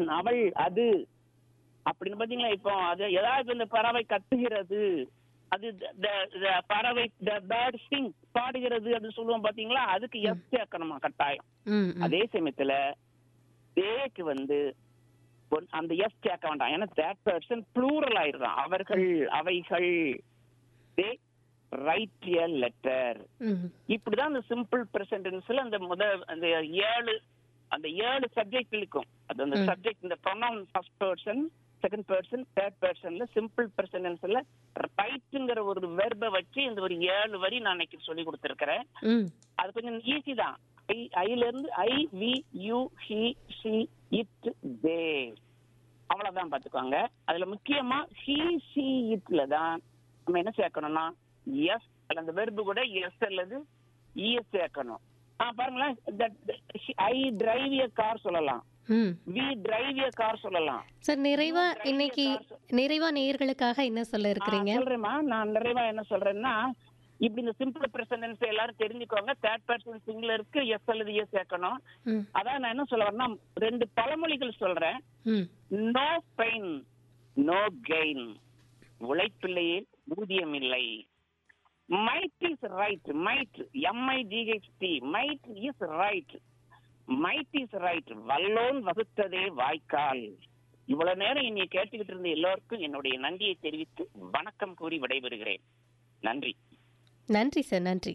அவள் அது அப்படின்னு பாத்தீங்களா இப்போ அது ஏதாவது இந்த பறவை கத்துகிறது அது the- the- the பறவை பேர்ட் சிங் பாடுகிறது அப்படின்னு சொல்லுவோம் பாத்தீங்களா அதுக்கு எஸ் சேர்க்கணுமா கட்டாயம் ம் ம். அதே சமயத்துல தேக்கு வந்து ஒன்- அந்த எஸ் சேர்க்க வேண்டாம் ஏன்னா தேட் பர்சன் ப்ளூரல் ஆயிடுறான் அவர்கள் அவைகள் தே ரைட் எ லெட்டர் ம் இப்படிதான் அந்த சிம்பிள் பிரசன்டென்ஸ்ல அந்த முத அந்த ஏழு அந்த ஏழு சப்ஜெக்ட் இருக்கும் அது அந்த ம். சப்ஜெக்ட் இந்த pronoun first person second person third பர்சன்ல சிம்பிள் பிரசன்டென்ஸ்ல ரைட்டுங்கிற ஒரு வெர்பை வச்சு இந்த ஒரு ஏழு வரி நான் அன்னைக்கு சொல்லி கொடுத்துருக்கிறேன் ம் அது கொஞ்சம் ஈஸி தான் ஐ ஐல இருந்து I we you he she it they அவ்வளவுதான் பாத்துக்கோங்க அதுல முக்கியமா ஹி ஷி இட்ல தான் நம்ம என்ன சேர்க்கணும்னா எஸ் அல்ல அந்த வெர்பு கூட எஸ் அல்லது இஎஸ் சேர்க்கணும் ஆ பாருங்களேன் ஐ டிரைவ் எ கார் சொல்லலாம் ம் வி டிரைவ் எ கார் சொல்லலாம் சார் நிறைவா drive a இன்னைக்கு car. நிறைவா நேயர்களுக்காக என்ன சொல்ல இருக்கிறீங்க ஆ, சொல்றேம்மா நான் நிறைவா என்ன சொல்றேன்னா இப்படி இந்த சிம்பிள் பிரசன்டென்ஸ் எல்லாரும் தெரிஞ்சுக்கோங்க தேர்ட் பர்சன் சிங்குலருக்கு எஸ் அல்லது எஸ் சேர்க்கணும் ம் அதான் நான் என்ன சொல்ல வரேன்னா ரெண்டு பழமொழிகள் சொல்றேன் ம் நோ பெயின் நோ கெயின் உழைப்பில்லையே ஊதியம் இல்லை might is right might M I T H T might is right might is right வல்லோன் வகுத்ததே வாய்க்கால் இவ்வளவு நேரம் என்னை கேட்டுக்கிட்டு இருந்த எல்லோருக்கும் என்னுடைய நன்றியை தெரிவித்து வணக்கம் கூறி விடைபெறுகிறேன் நன்றி நன்றி சார் நன்றி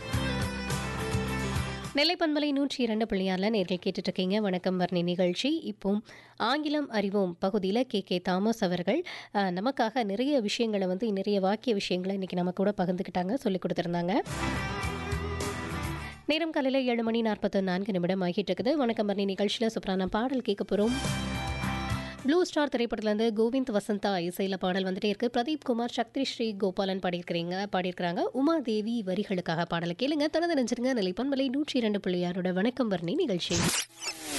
நெல்லைப்பண்பலை நூற்றி இரண்டு பிள்ளையாரில் நேர்கள் கேட்டுட்டு இருக்கீங்க வணக்கம் வர்ணி நிகழ்ச்சி இப்போ ஆங்கிலம் அறிவோம் பகுதியில் கே கே தாமஸ் அவர்கள் அஹ், நமக்காக நிறைய விஷயங்களை வந்து நிறைய வாக்கிய விஷயங்களை இன்னைக்கு நம்ம கூட பகிர்ந்துக்கிட்டாங்க சொல்லி கொடுத்துருந்தாங்க நேரம் காலையில் ஏழு மணி நாற்பத்தி நான்கு நிமிடம் ஆகிட்டு இருக்குது வணக்கம் வர்ணி நிகழ்ச்சியில் சூப்பரான பாடல் கேட்க போகிறோம் ப்ளூ ஸ்டார் திரைப்படத்துலேருந்து கோவிந்த் வசந்தா இசையில் பாடல் வந்துட்டே இருக்கு பிரதீப் குமார் சக்தி ஸ்ரீ கோபாலன் பாடியிருக்கிறீங்க பாடியிருக்கிறாங்க உமா தேவி வரிகளுக்காக பாடலை கேளுங்க தொடர்ந்து நினைச்சிருங்க நிலைப்பன்மலை நூற்றி இரண்டு பிள்ளையாரோட வணக்கம் வர்ணி நிகழ்ச்சி